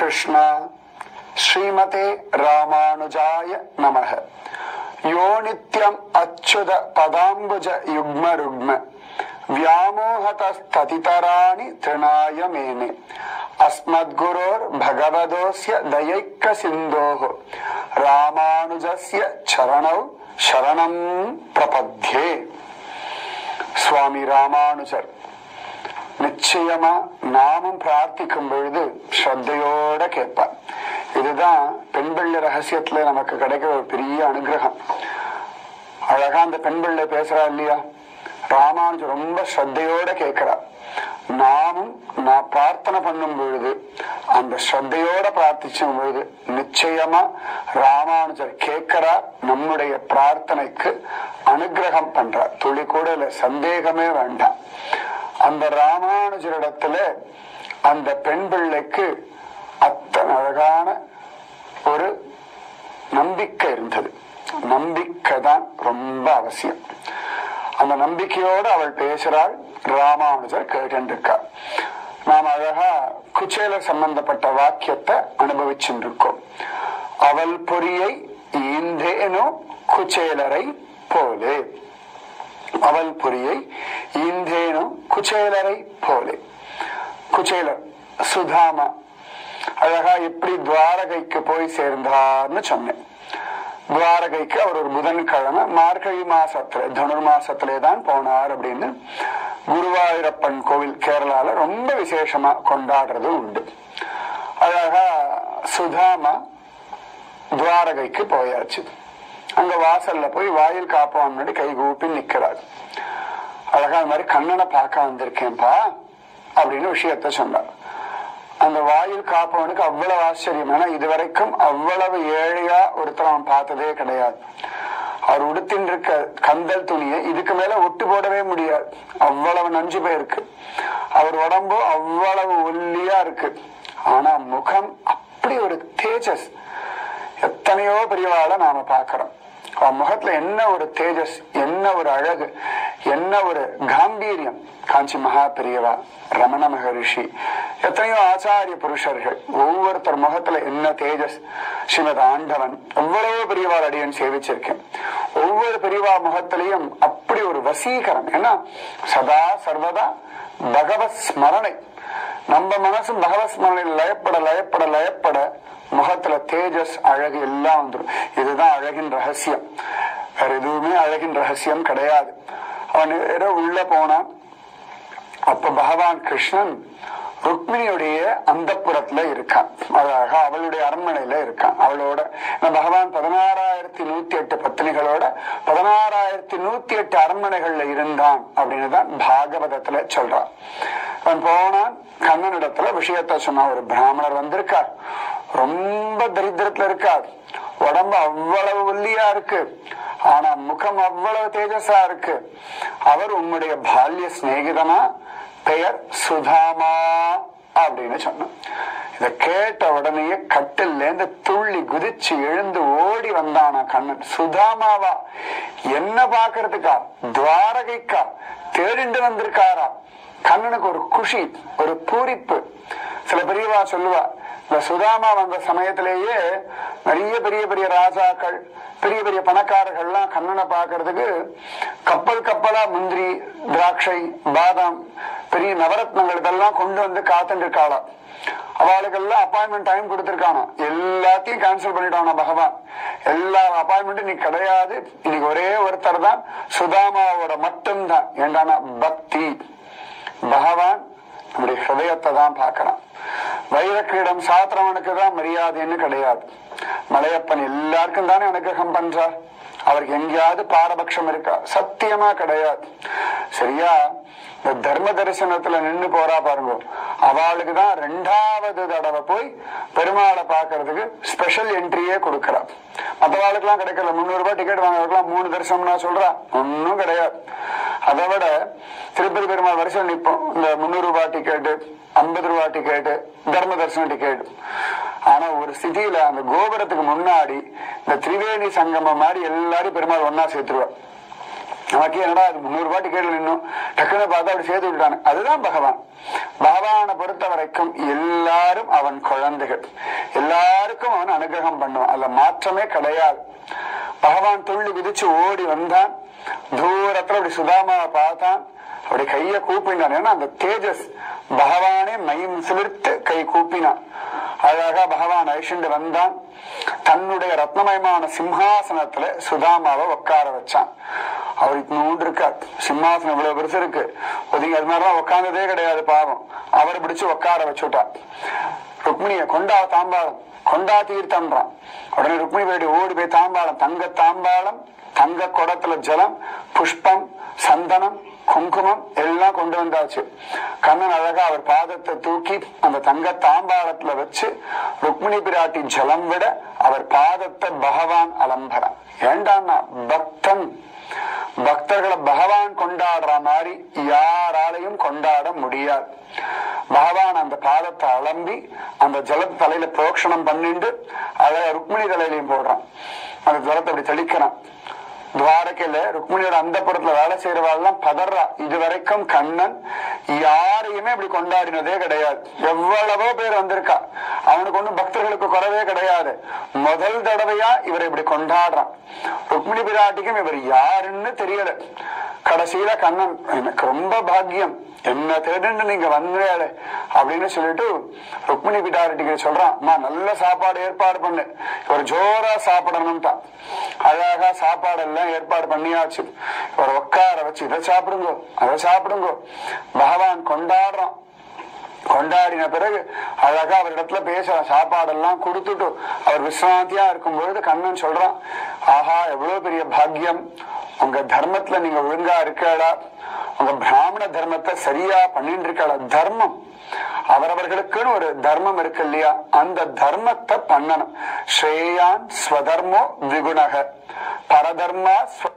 கிருஷ்ணா ஸ்ரீமதே ராமானுஜாய நமக யோ நித்யம் அச்சுத பதாம்புஜ யுக்ம ருக்ம व्यामोहतस्ततितराणि तृणाय मेने अस्मद्गुरोर्भगवदोऽस्य दयैकसिन्धोः रामानुजस्य चरणौ शरणम् प्रपद्ये சுவாமி ராமானுஜர் நிச்சயமா நாமும் பிரார்த்திக்கும் பொழுது ஸ்ரத்தையோட கேட்பார் இதுதான் பெண் பிள்ளை ரகசியத்துல நமக்கு கிடைக்கிற ஒரு பெரிய அனுகிரகம் அழகா அந்த பெண் பிள்ளை பேசுறா இல்லையா ராமானுஜர் ரொம்ப ஸ்ரத்தையோட கேட்கிறா நாமும் நான் பிரார்த்தனை பண்ணும் பொழுது அந்த ஸ்ரத்தையோட பிரார்த்திச்சும் பொழுது நிச்சயமா ராமானுஜர் கேட்கிறார் நம்முடைய பிரார்த்தனைக்கு அனுகிரகம் பண்றார் துளி கூட இல்ல சந்தேகமே வேண்டாம் அந்த ராமானுஜரிடத்துல அந்த பெண் பிள்ளைக்கு அத்தனை அழகான ஒரு நம்பிக்கை இருந்தது நம்பிக்கை தான் ரொம்ப அவசியம் அந்த நம்பிக்கையோடு அவள் பேசுறாள் ராமானுஜர் கேட்டுருக்கார் நாம் அழகா குச்சேல சம்பந்தப்பட்ட வாக்கியத்தை அனுபவிச்சுருக்கோம் அவள் பொறியை ஈந்தேனோ குச்சேலரை போலே அவள் பொறியை ஈந்தேனோ குச்சேலரை போலே குச்சேலர் சுதாமா அழகா எப்படி துவாரகைக்கு போய் சேர்ந்தார்னு சொன்னேன் துவாரகைக்கு அவர் ஒரு புதன்கிழமை மார்கழி மாசத்துல தனுர் மாசத்திலே தான் போனார் அப்படின்னு குருவாயூரப்பன் கோவில் கேரளால ரொம்ப விசேஷமா கொண்டாடுறது உண்டு அழகா சுதாமா துவாரகைக்கு போயாச்சு அங்க வாசல்ல போய் வாயில் காப்பான் முன்னாடி கை கூப்பி நிக்கிறார் அழகா அது மாதிரி கண்ணனை பார்க்க வந்திருக்கேன்பா அப்படின்னு விஷயத்த சொன்னார் அந்த வாயில் காப்பவனுக்கு அவ்வளவு ஆச்சரியம் ஏன்னா இதுவரைக்கும் அவ்வளவு ஏழையா ஒருத்தர் அவன் பார்த்ததே கிடையாது அவர் உடுத்தின் இருக்க கந்தல் துணியை இதுக்கு மேல ஒட்டு போடவே முடியாது அவ்வளவு நஞ்சு போயிருக்கு அவர் உடம்பு அவ்வளவு ஒல்லியா இருக்கு ஆனா முகம் அப்படி ஒரு தேஜஸ் எத்தனையோ பெரியவாளை நாம பாக்குறோம் அவன் முகத்துல என்ன ஒரு தேஜஸ் என்ன ஒரு அழகு என்ன ஒரு காம்பீரியம் காஞ்சி மகா பெரியவா ரமண மகரிஷி எத்தனையோ ஆச்சாரிய புருஷர்கள் ஒவ்வொருத்தர் முகத்துல என்ன தேஜஸ் ஸ்ரீமத் ஆண்டவன் எவ்வளவோ பெரியவாள் அடியன் சேவிச்சிருக்கேன் ஒவ்வொரு பெரியவா முகத்திலையும் அப்படி ஒரு வசீகரம் ஏன்னா சதா சர்வதா பகவத் ஸ்மரணை நம்ம மனசும் பகவத் ஸ்மரணையில் லயப்பட லயப்பட லயப்பட முகத்துல தேஜஸ் அழகு எல்லாம் வந்துடும் இதுதான் அழகின் ரகசியம் வேற எதுவுமே அழகின் ரகசியம் கிடையாது அவன் நேர உள்ள போனான் அப்ப பகவான் கிருஷ்ணன் ருக்மிணியுடைய அந்த இருக்கான் அழகா அவளுடைய அரண்மனையில இருக்கான் அவளோட பகவான் பதினாறாயிரத்தி நூத்தி எட்டு பத்தினிகளோட பதினாறாயிரத்தி நூத்தி எட்டு அரண்மனைகள்ல இருந்தான் அப்படின்னு தான் பாகவதத்துல சொல்றான் அவன் போனான் கண்ணனிடத்துல விஷயத்த சொன்னான் ஒரு பிராமணர் வந்திருக்கார் ரொம்ப தரித்திரத்துல இருக்கார் உடம்பு அவ்வளவு ஒல்லியா இருக்கு ஆனா முகம் அவ்வளவு தேஜஸா இருக்கு அவர் உன்னுடைய பால்ய சிநேகிதனா பெயர் சுதாமா அப்படின்னு சொன்னான் இத கேட்ட உடனேயே கட்டில இருந்து துள்ளி குதிச்சு எழுந்து ஓடி வந்தானா கண்ணன் சுதாமாவா என்ன பாக்குறதுக்கா துவாரகைக்கா தேடிண்டு வந்திருக்காரா கண்ணனுக்கு ஒரு குஷி ஒரு பூரிப்பு சில பெரியவா சொல்லுவா இந்த சுதாமா வந்த சமயத்திலேயே நிறைய பெரிய பெரிய ராஜாக்கள் பெரிய பெரிய பணக்காரர்கள்லாம் கண்ணனை பார்க்கறதுக்கு கப்பல் கப்பலா முந்திரி திராட்சை பாதாம் பெரிய நவரத்னங்கள் இதெல்லாம் கொண்டு வந்து காத்துட்டு இருக்காளா அவளுக்கெல்லாம் அப்பாயின்மெண்ட் டைம் கொடுத்திருக்கானா எல்லாத்தையும் கேன்சல் பண்ணிட்டானா பகவான் எல்லா அப்பாயின்மெண்ட்டும் நீ கிடையாது இன்னைக்கு ஒரே ஒருத்தர் தான் சுதாமாவோட மட்டும்தான் ஏண்டானா பக்தி பகவான் நம்முடைய ஹிருதயத்தை தான் பார்க்கறான் வைரக்கிரீடம் சாத்திரவனுக்கு தான் மரியாதைன்னு கிடையாது மலையப்பன் எல்லாருக்கும் தானே அனுகிரகம் பண்றார் அவருக்கு எங்கேயாவது பாரபட்சம் இருக்கா சத்தியமா கிடையாது சரியா இந்த தர்ம தரிசனத்துல நின்னு போறா பாருங்க அவளுக்கு தான் ரெண்டாவது தடவை போய் பெருமாளை பாக்குறதுக்கு ஸ்பெஷல் என்ட்ரியே கொடுக்கறா மற்றவாளுக்கு எல்லாம் கிடைக்கல முந்நூறு ரூபாய் டிக்கெட் வாங்குறதுக்கெல்லாம் மூணு தரிசனம்னா சொல்றா ஒன்னும் கிடையாது அதை விட திருப்பதி பெருமாள் வரிசையில் நிற்போம் இந்த முந்நூறு ரூபாய் டிக்கெட்டு ஐம்பது ரூபாய் டிக்கெட்டு தர்ம தரிசன டிக்கெட் ஆனா ஒரு சிட்டியில அந்த கோபுரத்துக்கு முன்னாடி இந்த திரிவேணி சங்கமம் மாதிரி எல்லாரும் பெருமாள் ஒன்னா சேர்த்துருவா நமக்கு என்னடா அது முன்னூறு பாட்டு கேட்டு நின்னும் டக்குன்னு பார்த்தா அப்படி சேர்த்து விட்டானு அதுதான் பகவான் பகவானை பொறுத்த வரைக்கும் எல்லாரும் அவன் குழந்தைகள் எல்லாருக்கும் அவன் அனுகிரகம் பண்ணுவான் அதுல மாற்றமே கிடையாது பகவான் துள்ளி குதிச்சு ஓடி வந்தான் தூரத்துல அப்படி சுதாமாவை பார்த்தான் அப்படி கைய கூப்பினான் ஏன்னா அந்த தேஜஸ் பகவானே மையம் சிலிர்த்து கை கூப்பினான் அழகா பகவான் ஐஷண்டு வந்தான் தன்னுடைய ரத்னமயமான சிம்ஹாசனத்துல சுதாமாவை உட்கார வச்சான் அவர் இத்தினூண்டு இருக்கார் சிம்மாசனம் இவ்வளவு பெருசு இருக்கு ஒதுங்கி அது மாதிரிலாம் உட்கார்ந்ததே கிடையாது பாவம் அவரை பிடிச்சு உட்கார வச்சுட்டார் ருக்மிணிய கொண்டா தாம்பாளம் கொண்டா தீர்த்தம்ன்றான் உடனே ருக்மிணி போயிட்டு ஓடி போய் தாம்பாளம் தங்க தாம்பாளம் தங்க குடத்துல ஜலம் புஷ்பம் சந்தனம் குங்குமம் எல்லாம் கொண்டு வந்தாச்சு கண்ணன் அழகா அவர் பாதத்தை தூக்கி அந்த தங்க தாம்பாளத்துல வச்சு ருக்மிணி பிராட்டி ஜலம் விட அவர் பாதத்தை பகவான் அலம்பரம் ஏண்டான்னா பக்தன் பக்தர்களை பகவான் கொண்டாடுற மாதிரி யாராலையும் கொண்டாட முடியாது பகவான் அந்த பாதத்தை அலம்பி அந்த ஜலத்தை தலையில புரோக்ஷணம் பண்ணிட்டு அதை ருக்மிணி தலையிலையும் போடுறான் அந்த ஜலத்தை அப்படி தெளிக்கிறான் துவாரகையில ருக்மிணியோட அந்த புறத்துல வேலை செய்யறவாள்லாம் பதறா இது வரைக்கும் கண்ணன் யாரையுமே இப்படி கொண்டாடினதே கிடையாது எவ்வளவோ பேர் வந்திருக்கா அவனுக்கு ஒண்ணும் பக்தர்களுக்கு குறவே கிடையாது முதல் தடவையா இவர் இப்படி கொண்டாடுறான் ருக்மிணி பிராட்டிக்கும் இவர் யாருன்னு தெரியல கடைசியில கண்ணன் எனக்கு ரொம்ப பாக்கியம் என்ன தேடுன்னு நீங்க வந்தேளே அப்படின்னு சொல்லிட்டு ருக்மிணி பிடாரிட்டிக்கு சொல்றான் அம்மா நல்ல சாப்பாடு ஏற்பாடு பண்ணு இவர் ஜோரா சாப்பிடணும்ட்டான் அழகா சாப்பாடு எல்லாம் ஏற்பாடு பண்ணியாச்சு இவர் உட்கார வச்சு இதை சாப்பிடுங்கோ அதை சாப்பிடுங்கோ பகவான் கொண்டாடுறான் கொண்டாடின பிறகு அழகா அவரிடத்துல பேசுற சாப்பாடெல்லாம் கொடுத்துட்டு அவர் விசிராந்தியா இருக்கும் பொழுது கண்ணன் சொல்றான் ஆஹா எவ்வளவு பெரிய பாக்கியம் உங்க தர்மத்துல நீங்க ஒழுங்கா இருக்கடா உங்க பிராமண தர்மத்தை சரியா பண்ணிட்டு இருக்கடா தர்மம் அவரவர்களுக்குன்னு ஒரு தர்மம் இருக்கு இல்லையா அந்த தர்மத்தை பண்ணணும் ஸ்ரேயான் ஸ்வதர்மோ விகுணக பரதர்மா ஸ்வ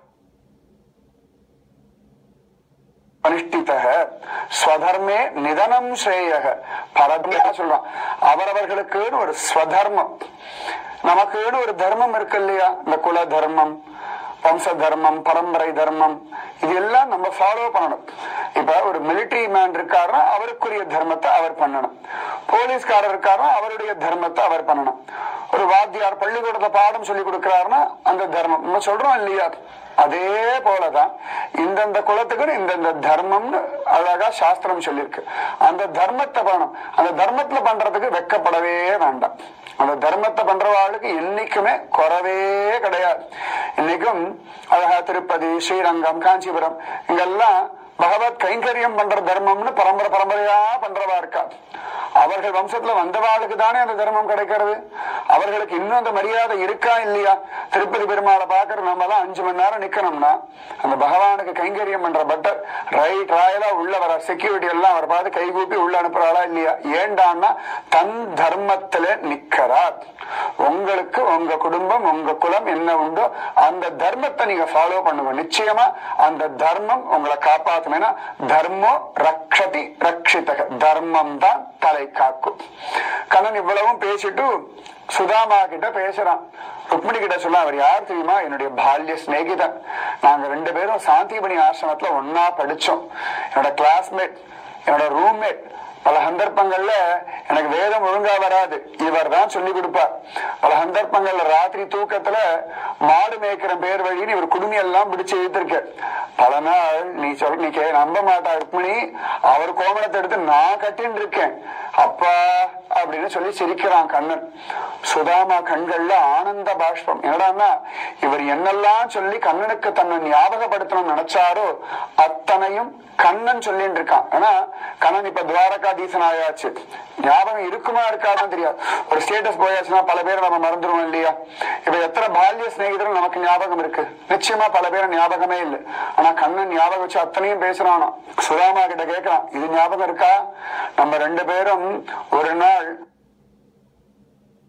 அனுஷ்டித்தக ஸ்வதர்மே நிதனம் ஸ்ரேயக பரதர்ம சொல்றான் அவரவர்களுக்குன்னு ஒரு ஸ்வதர்மம் நமக்குன்னு ஒரு தர்மம் இருக்கு இல்லையா இந்த குல தர்மம் வம்ச தர்மம் பரம்பரை தர்மம் இது எல்லாம் நம்ம ஃபாலோ பண்ணணும் இப்ப ஒரு மிலிட்டரி மேன் இருக்காருன்னா அவருக்குரிய தர்மத்தை அவர் பண்ணணும் போலீஸ்காரர் இருக்காருன்னா அவருடைய தர்மத்தை அவர் பண்ணணும் ஒரு வாத்தியார் பள்ளிக்கூடத்துல பாடம் சொல்லி கொடுக்கிறாருன்னா அந்த தர்மம் நம்ம சொல்றோம் இல்லையா அதே போலதான் இந்தந்த குலத்துக்குன்னு இந்தந்த தர்மம்னு அழகா சாஸ்திரம் சொல்லியிருக்கு அந்த தர்மத்தை பண்ணணும் அந்த தர்மத்துல பண்றதுக்கு வெக்கப்படவே வேண்டாம் அந்த தர்மத்தை பண்றவாளுக்கு என்னைக்குமே குறவே கிடையாது இன்னைக்கும் அழகா திருப்பதி ஸ்ரீரங்கம் காஞ்சிபுரம் இங்கெல்லாம் பகவத் கைங்கரியம் பண்ற தர்மம்னு பரம்பரை பரம்பரையா பண்றவா இருக்கா அவர்கள் வம்சத்துல வந்தவாளுக்கு தானே அந்த தர்மம் கிடைக்கிறது அவர்களுக்கு இன்னும் அந்த மரியாதை இருக்கா இல்லையா திருப்பதி பெருமாளை பாக்குற நம்ம எல்லாம் அஞ்சு மணி நேரம் நிக்கணும்னா அந்த பகவானுக்கு கைங்கரியம் பண்ற பட்டர் ரைட் ராயலா உள்ள வர செக்யூரிட்டி எல்லாம் அவர் பார்த்து கைகூப்பி உள்ள அனுப்புறாளா இல்லையா ஏண்டான்னா தன் தர்மத்துல நிக்கிறார் உங்களுக்கு உங்க குடும்பம் உங்க குலம் என்ன உண்டோ அந்த தர்மத்தை நீங்க ஃபாலோ பண்ணுங்க நிச்சயமா அந்த தர்மம் உங்களை காப்பாத்துமேனா தர்மோ ரக்ஷதி ரக்ஷிதக தர்மம் தான் தலை காக்கும் கண்ணன் இவ்வளவும் பேசிட்டு சுதாமா கிட்ட பேசுறான் ருக்மிணி கிட்ட சொல்ல அவர் யார் தெரியுமா என்னுடைய பால்ய சிநேகிதன் நாங்க ரெண்டு பேரும் சாந்திபணி ஆசிரமத்துல ஒன்னா படிச்சோம் என்னோட கிளாஸ்மேட் என்னோட ரூம்மேட் பல சந்தர்ப்பங்கள்ல எனக்கு வேதம் ஒழுங்கா வராது இவர் தான் சொல்லி கொடுப்பார் பல சந்தர்ப்பங்கள்ல ராத்திரி தூக்கத்துல மாடு மேய்க்கிற பேர் வழின்னு இவர் குடுமி எல்லாம் பிடிச்சு எழுத்திருக்க பல நாள் நீ சொல் நீ கே- நம்ப மாட்டா ருக்மிணி அவர் கோமணத்தை எடுத்து நான் கட்டின்னு இருக்கேன் அப்பா அப்படின்னு சொல்லி சிரிக்கிறான் கண்ணன் சுதாமா கண்கள்ல ஆனந்த பாஷ்பம் என்னடான்னா இவர் என்னெல்லாம் சொல்லி கண்ணனுக்கு தன்னை ஞாபகப்படுத்தணும்னு நினைச்சாரோ அத்தனையும் கண்ணன் சொல்லிட்டு இருக்கான் ஏன்னா கண்ணன் இப்ப துவாரகாதீசன் ஆயாச்சு ஞாபகம் இருக்குமா இருக்காதுன்னு தெரியாது ஒரு ஸ்டேட்டஸ் போயாச்சுன்னா பல பேரை நம்ம மறந்துடுவோம் இல்லையா இப்ப எத்தனை பால்ய சிநேகிதர்கள் நமக்கு ஞாபகம் இருக்கு நிச்சயமா பல பேர் ஞாபகமே இல்லை ஆனா கண்ணன் ஞாபகம் வச்சு அத்தனையும் பேசுறானோ சுதாமா கிட்ட கேட்கறான் இது ஞாபகம் இருக்கா நம்ம ரெண்டு பேரும் ஒரு நாள்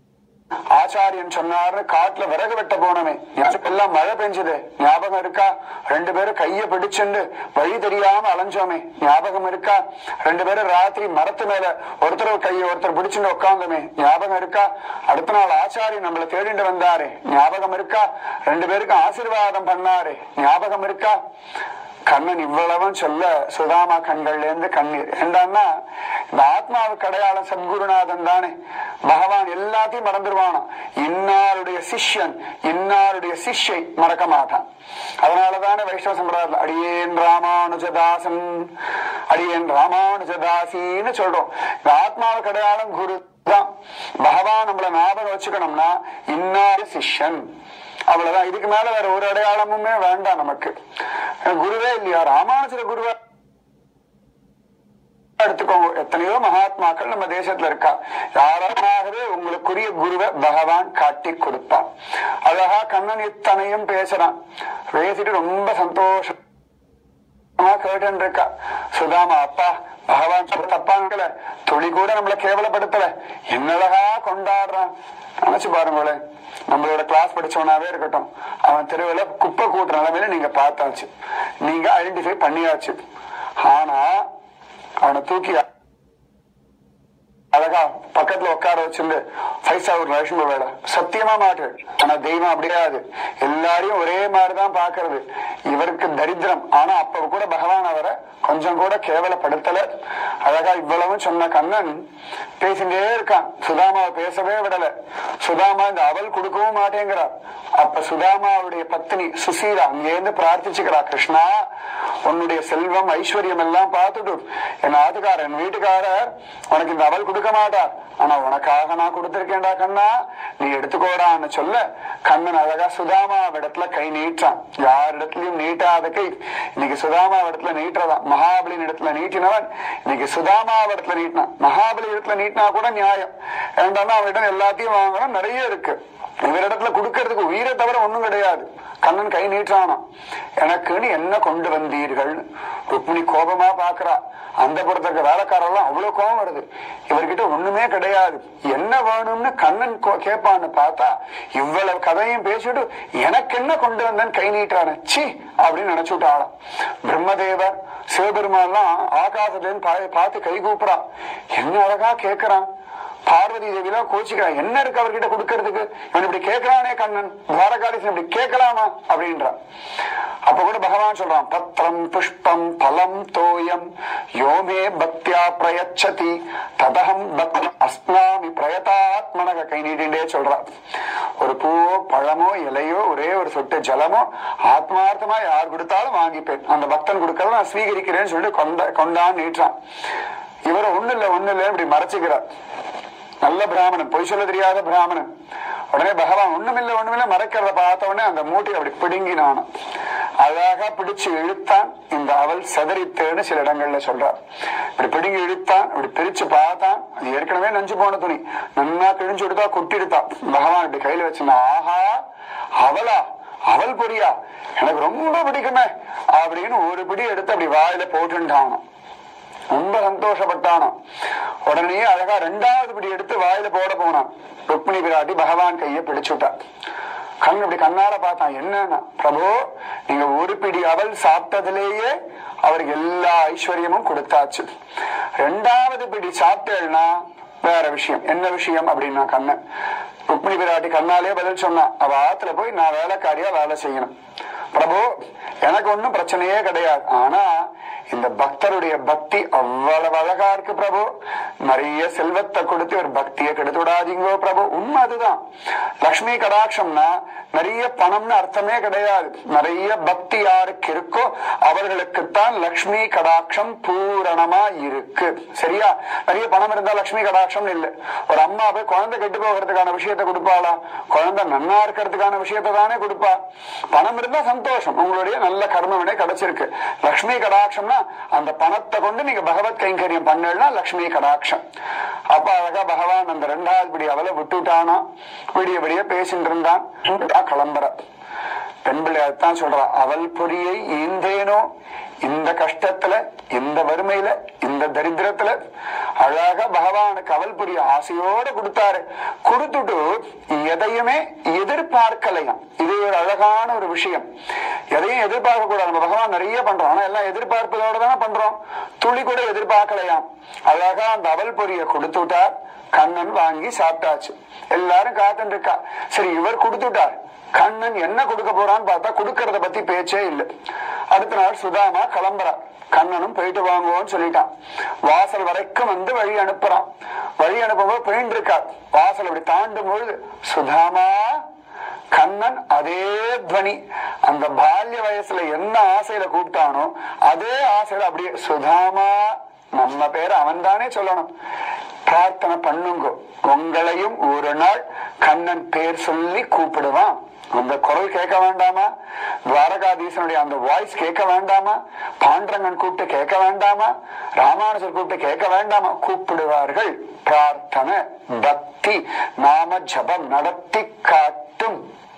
ஆச்சாரியன் சொன்னாரு காட்டுல விறகு வெட்ட போனமே எல்லாம் மழை பெஞ்சது ஞாபகம் இருக்கா ரெண்டு பேரும் கைய பிடிச்சுண்டு வழி தெரியாம அலைஞ்சோமே ஞாபகம் இருக்கா ரெண்டு பேரும் ராத்திரி மரத்து மேல ஒருத்தர் கையை ஒருத்தர் பிடிச்சுட்டு உட்காந்தோமே ஞாபகம் இருக்கா அடுத்த நாள் ஆச்சாரியன் நம்மள தேடிட்டு வந்தாரு ஞாபகம் இருக்கா ரெண்டு பேருக்கும் ஆசீர்வாதம் பண்ணாரு ஞாபகம் இருக்கா கண்ணன் இவ்வளவும் சொல்ல சுதாமா கண்கள்ல இருந்து கண்ணீர் ஏண்டான்னா இந்த ஆத்மாவுக்கு அடையாளம் சத்குருநாதன் தானே பகவான் எல்லாத்தையும் மறந்துடுவானாம் இன்னாருடைய சிஷ்யன் இன்னாருடைய சிஷ்யை மறக்க மாட்டான் அதனாலதானே வைஷ்ணவ சம்பிரதாயத்தில் அடியேன் ராமானுஜதாசன் அடியேன் ராமானுஜதாசின்னு சொல்றோம் இந்த ஆத்மாவுக்கு அடையாளம் குரு தான் பகவான் நம்மள ஞாபகம் வச்சுக்கணும்னா இன்னாரு சிஷ்யன் அவ்வளவுதான் இதுக்கு மேல வேற ஒரு அடையாளமுமே வேண்டாம் நமக்கு குருவே இல்லையா ராமானுஜர குருவே எடுத்துக்கோங்க எத்தனையோ மகாத்மாக்கள் நம்ம தேசத்துல இருக்கா யாராகவே உங்களுக்குரிய குருவை பகவான் காட்டி கொடுப்பான் அழகா கண்ணன் இத்தனையும் பேசுறான் பேசிட்டு ரொம்ப சந்தோஷம் கேட்டு இருக்கா சுதாமா அப்பா பகவான் சொல்ல தப்பா நினைக்கல துளி கூட நம்மள கேவலப்படுத்தல என்னழகா கொண்டாடுறான் நினைச்சு பாருங்களேன் நம்மளோட கிளாஸ் படிச்சவனாவே இருக்கட்டும் அவன் தெருவில் குப்பை கூட்டுற நிலைமையில நீங்க பார்த்தாச்சு நீங்க ஐடென்டிஃபை பண்ணியாச்சு ஆனா அவனை தூக்கி அழகா பக்கத்துல உட்கார வச்சிருந்து ஃபைவ் ஸ்டார் வைஷ்ணவ வேலை சத்தியமா மாட்டு ஆனா தெய்வம் அப்படியாது எல்லாரையும் ஒரே மாதிரிதான் பாக்குறது இவருக்கு தரித்திரம் ஆனா அப்ப கூட பகவான் அவரை கொஞ்சம் கூட கேவலப்படுத்தல அழகா இவ்வளவும் சொன்ன கண்ணன் பேசிட்டே இருக்கான் சுதாமாவை பேசவே விடல சுதாமா இந்த அவல் கொடுக்கவும் மாட்டேங்கிறார் அப்ப சுதாமாவுடைய பத்தினி சுசீலா அங்கேருந்து பிரார்த்திச்சுக்கிறா கிருஷ்ணா உன்னுடைய செல்வம் ஐஸ்வர்யம் எல்லாம் பார்த்துட்டு என் ஆத்துக்காரர் என் வீட்டுக்காரர் உனக்கு இந்த அவல் கொடுக்க மாட்டார் ஆனா உனக்காக நான் கொடுத்திருக்கேன்டா கண்ணா நீ எடுத்துக்கோடான்னு சொல்ல கண்ணன் அழகா சுதாமா இடத்துல கை நீட்டான் யார் இடத்துலயும் நீட்டாத கை இன்னைக்கு சுதாமா இடத்துல நீட்டுறதான் மகாபலியின் இடத்துல நீட்டினவன் இன்னைக்கு சுதாமா இடத்துல நீட்டினான் மகாபலி இடத்துல நீட்டினா கூட நியாயம் ஏன்டான்னா அவனிடம் எல்லாத்தையும் வாங்கணும் நிறைய இருக்கு இவரிடத்துல கொடுக்கறதுக்கு உயிரை தவிர ஒண்ணும் கிடையாது கண்ணன் கை நீட்டானாம் எனக்குன்னு என்ன கொண்டு வந்தீர்கள் ருக்மிணி கோபமா பாக்குறா அந்த புறத்துக்கு வேலைக்காரெல்லாம் அவ்வளவு கோபம் வருது இவர்கிட்ட ஒண்ணுமே கிடையாது என்ன வேணும்னு கண்ணன் கோ- கேட்பான்னு பார்த்தா இவ்வளவு கதையும் பேசிட்டு எனக்கு என்ன கொண்டு வந்தேன்னு கை நீட்டான சி அப்படின்னு நினைச்சு விட்டாளாம் பிரம்மதேவர் சிவபெருமான்லாம் ஆகாசத்துலேருந்து பா- பார்த்து கை கூப்புறா என்ன அழகா கேக்குறான் பார்வதி தேவிலாம் கோச்சிக்கிறான் என்ன இருக்கு அவர்கிட்ட கொடுக்கறதுக்கு இவன் இப்படி கேட்கிறானே கண்ணன் துவாரகாதீசன் இப்படி கேட்கலாமா அப்படின்றான் அப்ப கூட பகவான் சொல்றான் பத்திரம் புஷ்பம் பலம் தோயம் யோமே பக்தியா பிரயச்சதி ததகம் பக்தம் அஸ்னாமி பிரயதாத்மனக கை நீட்டின்றே சொல்றான் ஒரு பூவோ பழமோ இலையோ ஒரே ஒரு சொட்டு ஜலமோ ஆத்மார்த்தமா யார் கொடுத்தாலும் வாங்கிப்பேன் அந்த பக்தன் கொடுக்கறத நான் ஸ்வீகரிக்கிறேன்னு சொல்லிட்டு கொண்ட கொண்டான் நீட்டான் இவர் ஒண்ணு இல்ல ஒண்ணு இல்ல இப்படி மறைச்சுக்கிறார் நல்ல பிராமணன் பொய் சொல்ல தெரியாத பிராமணன் உடனே பகவான் ஒண்ணுமில்ல ஒண்ணுமில்ல மறைக்கிறத பார்த்த உடனே அந்த மூட்டை அப்படி பிடுங்கினான் அழகா பிடிச்சு இழுத்தான் இந்த அவள் செதறித்தேன்னு சில இடங்கள்ல சொல்றார் இப்படி பிடுங்கி இழுத்தான் இப்படி பிரிச்சு பார்த்தான் அது ஏற்கனவே நஞ்சு போன துணி நன்னா கிழிஞ்சு எடுத்தா கொட்டி எடுத்தா பகவான் இப்படி கையில வச்சிருந்தான் ஆஹா அவளா அவள் பொரியா எனக்கு ரொம்ப பிடிக்குமே அப்படின்னு ஒரு பிடி எடுத்து அப்படி வாயில போட்டுட்டான் ரொம்ப சந்தோஷப்பட்டானோ உடனே அழகா ரெண்டாவது பிடி எடுத்து வாயில போட போனான் ருக்மிணி பிராட்டி பகவான் கையை பிடிச்சுட்டா கண் இப்படி கண்ணால பார்த்தான் என்னன்னா பிரபு நீங்க ஒரு பிடி அவள் சாப்பிட்டதிலேயே அவருக்கு எல்லா ஐஸ்வர்யமும் கொடுத்தாச்சு ரெண்டாவது பிடி சாப்பிட்டேன்னா வேற விஷயம் என்ன விஷயம் அப்படின்னா கண்ணன் ருக்மிணி பிராட்டி கண்ணாலே பதில் சொன்னான் அவ ஆத்துல போய் நான் வேலைக்காரியா வேலை செய்யணும் பிரபு எனக்கு ஒண்ணும் பிரச்சனையே கிடையாது ஆனா இந்த பக்தருடைய பக்தி அவ்வளவு அழகா இருக்கு பிரபு நிறைய செல்வத்தை கொடுத்து ஒரு பக்தியை கெடுத்து விடாதீங்கோ பிரபு உண்மை அதுதான் லக்ஷ்மி கடாட்சம்னா நிறைய பணம்னு அர்த்தமே கிடையாது நிறைய பக்தி யாருக்கு இருக்கோ அவர்களுக்குத்தான் லக்ஷ்மி கடாட்சம் பூரணமா இருக்கு சரியா நிறைய பணம் இருந்தா லக்ஷ்மி கடாட்சம் இல்ல ஒரு அம்மா போய் குழந்தை கெட்டு போகிறதுக்கான விஷயத்தை கொடுப்பாளா குழந்தை நன்னா இருக்கிறதுக்கான விஷயத்தை தானே கொடுப்பா பணம் இருந்தா சந்தோஷம் உங்களுடைய நல்ல கர்ம வினை கிடைச்சிருக்கு லக்ஷ்மி கடாட்சம்னா அந்த பணத்தை கொண்டு நீங்க பகவத் கைங்கரியம் பண்ணலன்னா லக்ஷ்மி கடாட்சம் அப்ப அழகா பகவான் அந்த ரெண்டாவது படி அவளை விட்டுட்டானா விடிய விடிய பேசிட்டு இருந்தான் கிளம்புற பெண் பிள்ளை அதைத்தான் சொல்றா அவள் பொறியை ஈந்தேனோ இந்த கஷ்டத்துல இந்த வறுமையில இந்த தரித்திரத்துல அழகா பகவானுக்கு அவள் புரிய ஆசையோட கொடுத்தாரு கொடுத்துட்டு எதையுமே எதிர்பார்க்கலையாம் இது ஒரு அழகான ஒரு விஷயம் எதையும் எதிர்பார்க்க கூடாது நம்ம பகவான் நிறைய பண்றோம் ஆனா எல்லாம் எதிர்பார்ப்பதோட தானே பண்றோம் துளி கூட எதிர்பார்க்கலையாம் அழகா அந்த அவல் பொரிய கொடுத்து விட்டார் கண்ணன் வாங்கி சாப்பிட்டாச்சு எல்லாரும் காத்துட்டு இருக்கா சரி இவர் கொடுத்துட்டார் கண்ணன் என்ன கொடுக்க போறான்னு பார்த்தா கொடுக்கறத பத்தி பேச்சே இல்லை அடுத்த நாள் சுதாமா கிளம்புறா கண்ணனும் போயிட்டு வாங்குவோன்னு சொல்லிட்டான் வாசல் வரைக்கும் வந்து வழி அனுப்புறான் வழி அனுப்பும்போது போயிட்டு இருக்கா வாசல் அப்படி தாண்டும் பொழுது சுதாமா கண்ணன் அதே துவனி அந்த பால்ய வயசுல என்ன ஆசையில கூப்பிட்டானோ அதே ஆசையில அப்படியே சுதாமா நம்ம பேர் அவன் தானே சொல்லணும் பிரார்த்தனை பண்ணுங்க உங்களையும் ஒரு நாள் கண்ணன் பேர் சொல்லி கூப்பிடுவான் அந்த குரல் கேட்க வேண்டாமா துவாரகாதீசனுடைய அந்த வாய்ஸ் கேட்க வேண்டாமா பாண்டரங்கன் கூப்பிட்டு கேட்க வேண்டாமா ராமானுஜர் கூப்பிட்டு கேட்க வேண்டாமா கூப்பிடுவார்கள் பிரார்த்தனை பக்தி நாம ஜபம் நடத்தி காட்டும்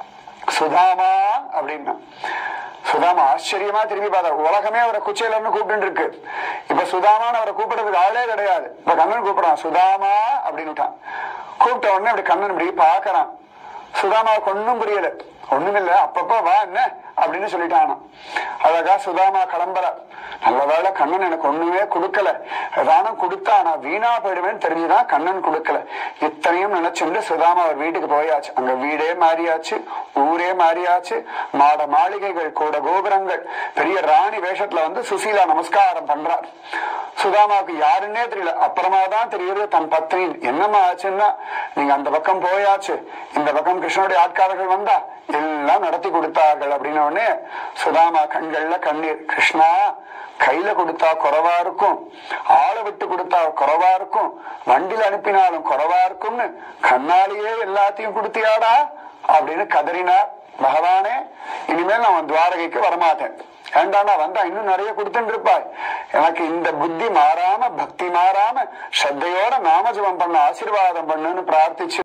சுதாமா அப்படின்னா சுதாமா ஆச்சரியமா திரும்பி பார்த்தா உலகமே அவரை குச்சேலன்னு கூப்பிட்டு இருக்கு இப்ப சுதாமான்னு அவரை கூப்பிடுறதுக்கு ஆளே கிடையாது இப்ப கண்ணன் கூப்பிடுறான் சுதாமா அப்படின்னுட்டான் கூப்பிட்ட உடனே அப்படி கண்ணன் இப்படி பாக்குறான் சுதாமாவுக்கு ஒன்னும் புரியல ஒண்ணுமில்ல அப்பப்ப வா என்ன அப்படின்னு சொல்லிட்டானா அழகா சுதாமா கிளம்புற நல்ல வேளை கண்ணன் எனக்கு ஒண்ணுமே கொடுக்கல தானம் கொடுத்தா நான் வீணா போயிடுவேன்னு தெரிஞ்சுதான் கண்ணன் கொடுக்கல இத்தனையும் நினைச்சுட்டு சுதாமா அவர் வீட்டுக்கு போயாச்சு அங்க வீடே மாறியாச்சு ஊரே மாறியாச்சு மாட மாளிகைகள் கூட கோபுரங்கள் பெரிய ராணி வேஷத்துல வந்து சுசீலா நமஸ்காரம் பண்றார் சுதாமாவுக்கு யாருன்னே தெரியல அப்புறமா தான் தெரியுது தன் பத்னி என்னம்மா ஆச்சுன்னா நீங்க அந்த பக்கம் போயாச்சு இந்த பக்கம் கிருஷ்ணனுடைய ஆட்காரர்கள் வந்தா எல்லாம் நடத்தி கொடுத்தார்கள் அப்படின்ன உடனே சுதாமா கண்கள்ல கண்ணீர் கிருஷ்ணா கையில கொடுத்தா குறைவா இருக்கும் ஆளை விட்டு கொடுத்தா குறைவா இருக்கும் வண்டியில அனுப்பினாலும் குறைவா இருக்கும்னு கண்ணாலேயே எல்லாத்தையும் கொடுத்தியாடா அப்படின்னு கதறினார் பகவானே இனிமேல் நான் உன் துவாரகைக்கு வரமாட்டேன் ஏண்டாண்டா வந்தா இன்னும் நிறைய கொடுத்துட்டு இருப்பாய் எனக்கு இந்த புத்தி மாறாம பக்தி மாறாம ஸ்ரத்தையோட நாமஜபம் பண்ண ஆசீர்வாதம் பண்ணுன்னு பிரார்த்திச்சு